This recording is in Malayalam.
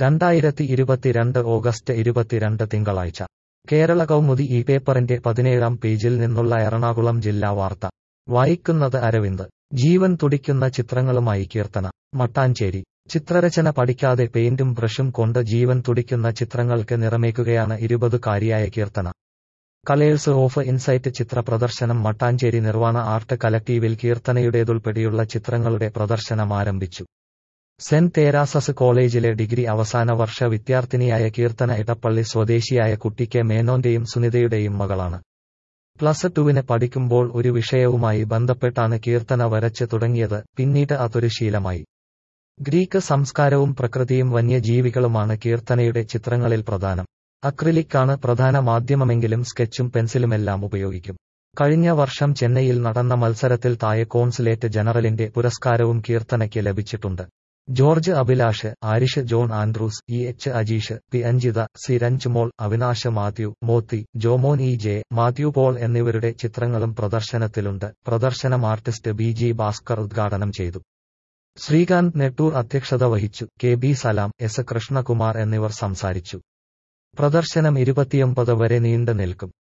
രണ്ടായിരത്തി ഇരുപത്തിരണ്ട് ഓഗസ്റ്റ് ഇരുപത്തിരണ്ട് തിങ്കളാഴ്ച കേരള കൗമുദി ഈ പേപ്പറിന്റെ പതിനേഴാം പേജിൽ നിന്നുള്ള എറണാകുളം ജില്ലാ വാർത്ത വായിക്കുന്നത് അരവിന്ദ് ജീവൻ തുടിക്കുന്ന ചിത്രങ്ങളുമായി കീർത്തന മട്ടാഞ്ചേരി ചിത്രരചന പഠിക്കാതെ പെയിന്റും ബ്രഷും കൊണ്ട് ജീവൻ തുടിക്കുന്ന ചിത്രങ്ങൾക്ക് നിറമേക്കുകയാണ് ഇരുപതുകാരിയായ കീർത്തന കളേഴ്സ് ഓഫ് ഇൻസൈറ്റ് ചിത്ര പ്രദർശനം മട്ടാഞ്ചേരി നിർവാണ ആർട്ട് കലക്ടീവിൽ കീർത്തനയുടേതുൾപ്പെടെയുള്ള ചിത്രങ്ങളുടെ പ്രദർശനം ആരംഭിച്ചു സെന്റ് തേരാസസ് കോളേജിലെ ഡിഗ്രി അവസാന വർഷ വിദ്യാർത്ഥിനിയായ കീർത്തന ഇടപ്പള്ളി സ്വദേശിയായ കുട്ടിക്ക് മേനോന്റെയും സുനിതയുടെയും മകളാണ് പ്ലസ് ടുവിന് പഠിക്കുമ്പോൾ ഒരു വിഷയവുമായി ബന്ധപ്പെട്ടാണ് കീർത്തന വരച്ച് തുടങ്ങിയത് പിന്നീട് അതൊരു ശീലമായി ഗ്രീക്ക് സംസ്കാരവും പ്രകൃതിയും വന്യജീവികളുമാണ് കീർത്തനയുടെ ചിത്രങ്ങളിൽ പ്രധാനം അക്രിലിക്കാണ് പ്രധാന മാധ്യമമെങ്കിലും സ്കെച്ചും പെൻസിലുമെല്ലാം ഉപയോഗിക്കും കഴിഞ്ഞ വർഷം ചെന്നൈയിൽ നടന്ന മത്സരത്തിൽ താഴെ കോൺസുലേറ്റ് ജനറലിന്റെ പുരസ്കാരവും കീർത്തനയ്ക്ക് ലഭിച്ചിട്ടുണ്ട് George Abhilash Arish John Andrews E H Ajeesh P Anjitha C Ranjmol Avinash Mathew Mothi Jomon E J Mathew Paul എന്നിവരുടെ ചിത്രങ്ങളും പ്രദർശനത്തിലുണ്ട് പ്രദർശനം ആർട്ടിസ്റ്റ് ബി ജി ഭാസ്കർ ഉദ്ഘാടനം ചെയ്തു ശ്രീകാന്ത് നെട്ടൂർ അധ്യക്ഷത വഹിച്ചു K B Salam S Krishnakumar എന്നിവർ സംസാരിച്ചു പ്രദർശനം ഇരുപത്തിയൊമ്പത് വരെ നീണ്ടു നിൽക്കും